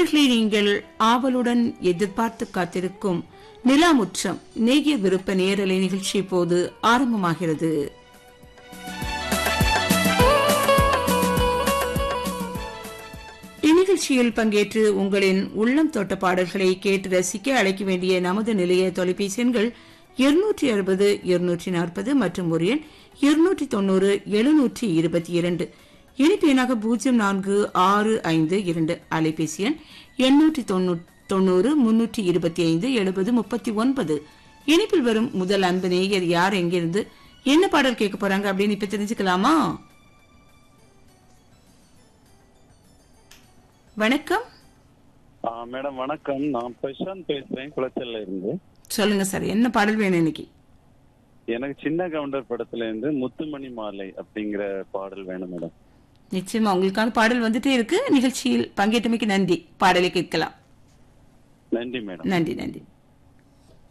நேர்களை நீங்கள் ஆவலுடன் எதிர்பார்த்து காத்திருக்கும் நிலாமுற்றம் நேய விருப்ப நேரலை நிகழ்ச்சி இப்போது ஆரம்பமாகிறது இந்நிகழ்ச்சியில் பங்கேற்று உங்களின் உள்ளம் தொட்ட பாடல்களை கேட்டு ரசிக்க அழைக்க வேண்டிய நமது நிலைய தொலைபேசி எண்கள் இருநூற்றி அறுபது இருநூற்றி நாற்பது மற்றும் ஒரு எண் இருநூற்றி தொண்ணூறு எழுநூற்றி இருபத்தி இரண்டு இனிப்பு எண்ணாக பூஜ்ஜியம் நான்கு ஆறு ஐந்து இரண்டு அலைபேசி எண் எண்ணூற்றி தொண்ணூறு முன்னூற்றி இருபத்தி ஐந்து எழுபது முப்பத்தி ஒன்பது இனிப்பில் வரும் முதல் அன்பு நேயர் யார் எங்கிருந்து என்ன பாடல் கேட்க போறாங்க அப்படின்னு இப்ப தெரிஞ்சுக்கலாமா வணக்கம் ஆ, மேடம் வணக்கம் நான் பிரசாந்த் பேசுறேன் குளச்சல்ல இருந்து சொல்லுங்க சார் என்ன பாடல் வேணும் இன்னைக்கு எனக்கு சின்ன கவுண்டர் படத்துல இருந்து முத்துமணி மாலை அப்படிங்கிற பாடல் வேணும் மேடம் நிச்சயமா உங்களுக்கான பாடல் வந்துட்டே இருக்கு நிகழ்ச்சியில் பங்கேற்றமைக்கு நன்றி பாடலை கேட்கலாம் நன்றி மேடம் நன்றி நன்றி